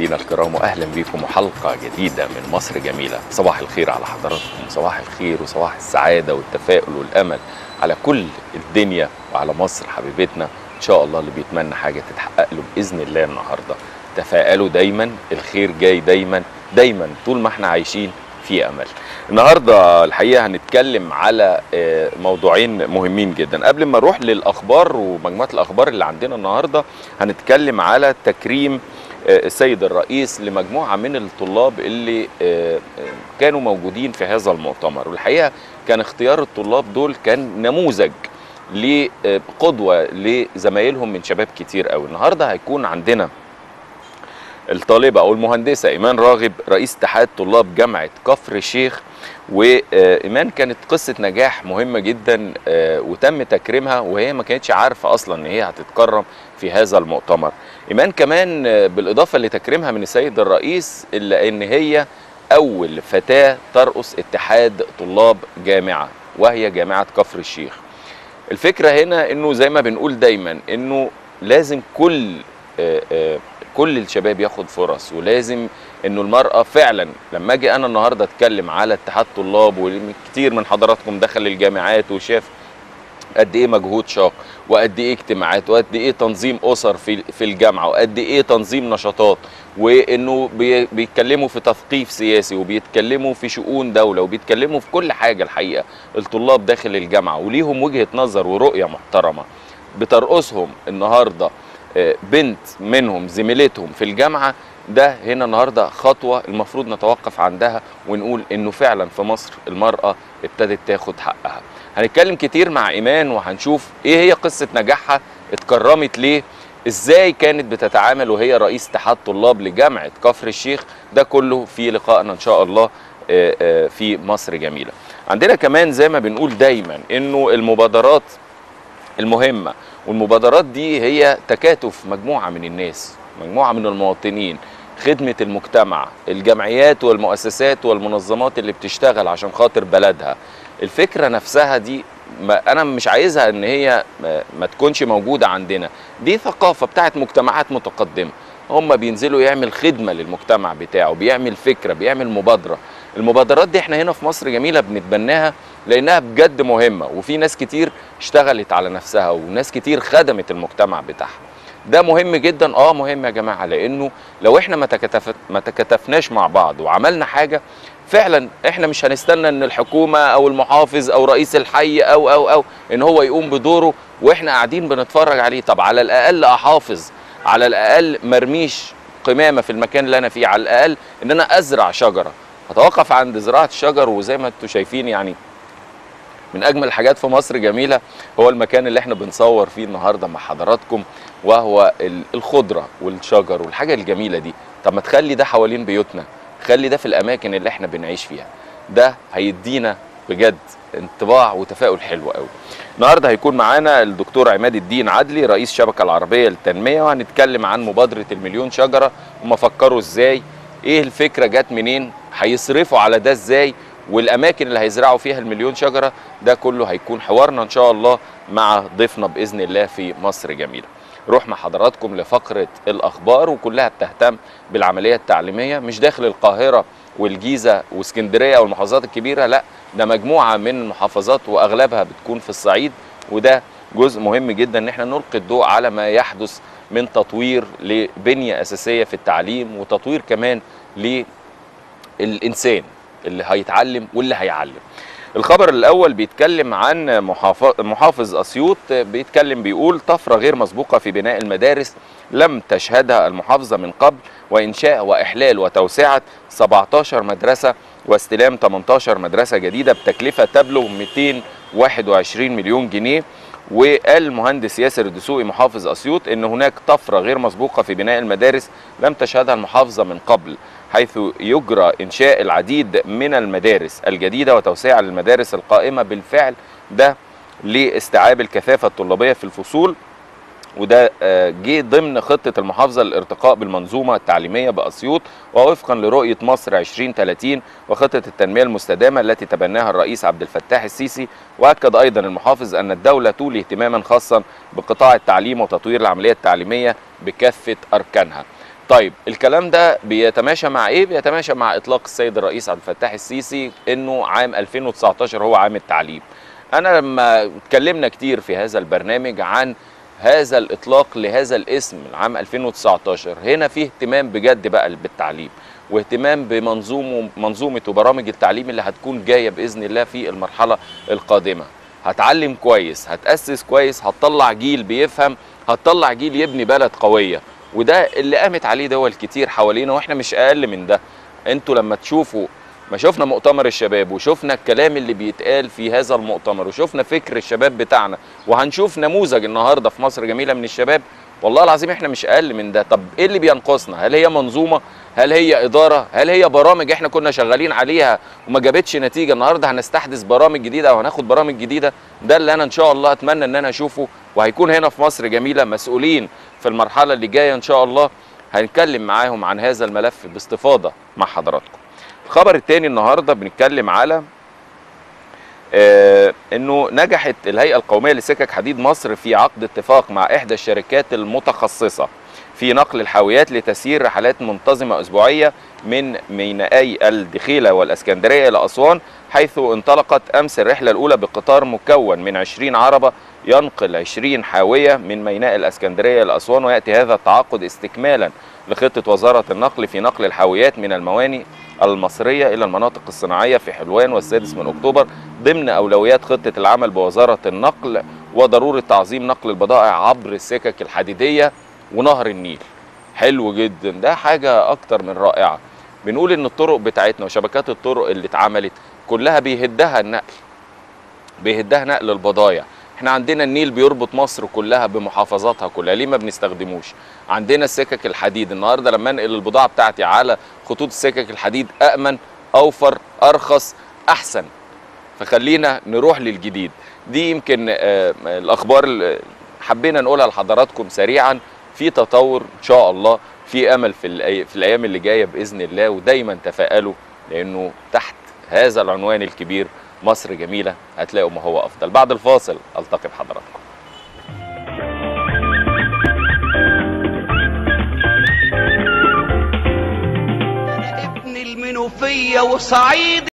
مشاهدينا الكرام واهلا بكم وحلقه جديده من مصر جميله صباح الخير على حضراتكم صباح الخير وصباح السعاده والتفاؤل والامل على كل الدنيا وعلى مصر حبيبتنا ان شاء الله اللي بيتمنى حاجه تتحقق له باذن الله النهارده تفائلوا دايما الخير جاي دايما دايما طول ما احنا عايشين في امل النهارده الحقيقه هنتكلم على آه، موضوعين مهمين جدا قبل ما نروح للاخبار ومجموعه الاخبار اللي عندنا النهارده هنتكلم على تكريم آه، السيد الرئيس لمجموعه من الطلاب اللي آه، آه، كانوا موجودين في هذا المؤتمر والحقيقه كان اختيار الطلاب دول كان نموذج لقدوه لزمايلهم من شباب كتير قوي النهارده هيكون عندنا الطالبه او المهندسه ايمان راغب رئيس اتحاد طلاب جامعه كفر الشيخ وايمان كانت قصه نجاح مهمه جدا آه، وتم تكريمها وهي ما كانتش عارفه اصلا ان هي هتتكرم في هذا المؤتمر ايمان كمان آه، بالاضافه لتكريمها من السيد الرئيس الا ان هي اول فتاه ترأس اتحاد طلاب جامعه وهي جامعه كفر الشيخ الفكره هنا انه زي ما بنقول دايما انه لازم كل آه، آه، كل الشباب ياخد فرص ولازم انه المراه فعلا لما اجي انا النهارده اتكلم على اتحاد طلاب وكتير من حضراتكم دخل الجامعات وشاف قد ايه مجهود شاق وقد ايه اجتماعات وقد ايه تنظيم اسر في في الجامعه وقد ايه تنظيم نشاطات وانه بي- بيتكلموا في تثقيف سياسي وبيتكلموا في شؤون دوله وبيتكلموا في كل حاجه الحقيقه الطلاب داخل الجامعه وليهم وجهه نظر ورؤيه محترمه بترقصهم النهارده آه، بنت منهم زميلتهم في الجامعه ده هنا النهارده خطوه المفروض نتوقف عندها ونقول انه فعلا في مصر المراه ابتدت تاخد حقها. هنتكلم كتير مع ايمان وهنشوف ايه هي قصه نجاحها اتكرمت ليه ازاي كانت بتتعامل وهي رئيس اتحاد طلاب لجامعه كفر الشيخ ده كله في لقائنا ان شاء الله آه، آه، في مصر جميله. عندنا كمان زي ما بنقول دايما انه المبادرات المهمه والمبادرات دي هي تكاتف مجموعه من الناس مجموعه من المواطنين خدمه المجتمع الجمعيات والمؤسسات والمنظمات اللي بتشتغل عشان خاطر بلدها الفكره نفسها دي ما انا مش عايزها ان هي ما, ما تكونش موجوده عندنا دي ثقافه بتاعت مجتمعات متقدمه هم بينزلوا يعمل خدمه للمجتمع بتاعه بيعمل فكره بيعمل مبادره المبادرات دي احنا هنا في مصر جميله بنتبناها لانها بجد مهمه وفي ناس كتير اشتغلت على نفسها وناس كتير خدمت المجتمع بتاعها ده مهم جدا اه مهم يا جماعه لانه لو احنا ما تكاتف ما تكاتفناش مع بعض وعملنا حاجه فعلا احنا مش هنستنى ان الحكومه او المحافظ او رئيس الحي او او او ان هو يقوم بدوره واحنا قاعدين بنتفرج عليه طب على الاقل احافظ على الاقل مرميش قمامه في المكان اللي انا فيه على الاقل ان انا ازرع شجره هتوقف عند زراعه الشجر وزي ما انتم شايفين يعني من اجمل الحاجات في مصر جميله هو المكان اللي احنا بنصور فيه النهارده مع حضراتكم وهو ال- الخضره والشجر والحاجه الجميله دي طب ما تخلي ده حوالين بيوتنا خلي ده في الاماكن اللي احنا بنعيش فيها ده هيدينا بجد انطباع وتفاؤل حلو قوي النهارده هيكون معانا الدكتور عماد الدين عدلي رئيس الشبكه العربيه للتنميه وهنتكلم عن مبادره المليون شجره هم فكروا ازاي ايه الفكره جت منين هيصرفوا على ده ازاي والاماكن اللي هيزرعوا فيها المليون شجره ده كله هيكون حوارنا ان شاء الله مع ضيفنا باذن الله في مصر جميله روح مع حضراتكم لفقره الاخبار وكلها بتهتم بالعمليه التعليميه مش داخل القاهره والجيزه واسكندريه والمحافظات الكبيره لا ده مجموعه من المحافظات واغلبها بتكون في الصعيد وده جزء مهم جدا ان احنا نلقي الضوء على ما يحدث من تطوير لبنيه اساسيه في التعليم وتطوير كمان للانسان اللي هيتعلم واللي هيعلم الخبر الاول بيتكلم عن محافظ, محافظ اسيوط بيتكلم بيقول طفره غير مسبوقه في بناء المدارس لم تشهدها المحافظه من قبل وانشاء واحلال وتوسعه 17 مدرسه واستلام 18 مدرسه جديده بتكلفه تبلغ 221 مليون جنيه وقال المهندس ياسر الدسوقي محافظ اسيوط ان هناك طفره غير مسبوقه في بناء المدارس لم تشهدها المحافظه من قبل حيث يجرى انشاء العديد من المدارس الجديده وتوسيع المدارس القائمه بالفعل ده لاستيعاب الكثافه الطلابيه في الفصول وده آه، جه ضمن خطة المحافظة للارتقاء بالمنظومة التعليمية بأسيوط ووفقا لرؤية مصر 2030 وخطة التنمية المستدامة التي تبناها الرئيس عبد الفتاح السيسي وأكد أيضا المحافظ أن الدولة تولي اهتماما خاصا بقطاع التعليم وتطوير العملية التعليمية بكافة أركانها طيب الكلام ده بيتماشى مع ايه بيتماشى مع اطلاق السيد الرئيس عبد الفتاح السيسي انه عام 2019 هو عام التعليم انا لما اتكلمنا كتير في هذا البرنامج عن هذا الاطلاق لهذا الاسم العام 2019 هنا في اهتمام بجد بقى بالتعليم واهتمام بمنظومه منظومه وبرامج التعليم اللي هتكون جايه باذن الله في المرحله القادمه هتعلم كويس هتاسس كويس هتطلع جيل بيفهم هتطلع جيل يبني بلد قويه وده اللي قامت عليه دول كتير حوالينا واحنا مش اقل من ده انتوا لما تشوفوا ما شفنا مؤتمر الشباب وشفنا الكلام اللي بيتقال في هذا المؤتمر وشفنا فكر الشباب بتاعنا وهنشوف نموذج النهارده في مصر جميله من الشباب والله العظيم احنا مش اقل من ده طب ايه اللي بينقصنا هل هي منظومه هل هي اداره هل هي برامج احنا كنا شغالين عليها وما جابتش نتيجه النهارده هنستحدث برامج جديده او هناخد برامج جديده ده اللي انا ان شاء الله اتمنى ان انا اشوفه وهيكون هنا في مصر جميله مسؤولين في المرحله اللي جايه ان شاء الله هنتكلم معاهم عن هذا الملف باستفاضه مع حضراتكم الخبر الثاني النهارده بنتكلم على آه انه نجحت الهيئه القوميه لسكك حديد مصر في عقد اتفاق مع احدى الشركات المتخصصه في نقل الحاويات لتسيير رحلات منتظمه اسبوعيه من مينائي الدخيله والاسكندريه الى اسوان حيث انطلقت امس الرحله الاولى بقطار مكون من 20 عربه ينقل 20 حاويه من ميناء الاسكندريه الى اسوان وياتي هذا التعاقد استكمالا لخطه وزاره النقل في نقل الحاويات من الموانئ المصرية إلى المناطق الصناعية في حلوان والسادس من أكتوبر ضمن أولويات خطة العمل بوزارة النقل وضرورة تعظيم نقل البضائع عبر السكك الحديدية ونهر النيل حلو جدا ده حاجة أكتر من رائعة بنقول إن الطرق بتاعتنا وشبكات الطرق اللي اتعملت كلها بيهدها النقل بيهدها نقل البضائع احنا عندنا النيل بيربط مصر كلها بمحافظاتها كلها ليه ما بنستخدموش عندنا السكك الحديد النهارده لما انقل البضاعه بتاعتي على خطوط السكك الحديد امن اوفر ارخص احسن فخلينا نروح للجديد دي يمكن آه الاخبار اللي حبينا نقولها لحضراتكم سريعا في تطور ان شاء الله في امل في, في الايام اللي جايه باذن الله ودايما تفائلوا لانه تحت هذا العنوان الكبير مصر جميله هتلاقوا ما هو افضل بعد الفاصل التقي بحضراتكم ابن المنوفيه وصعيد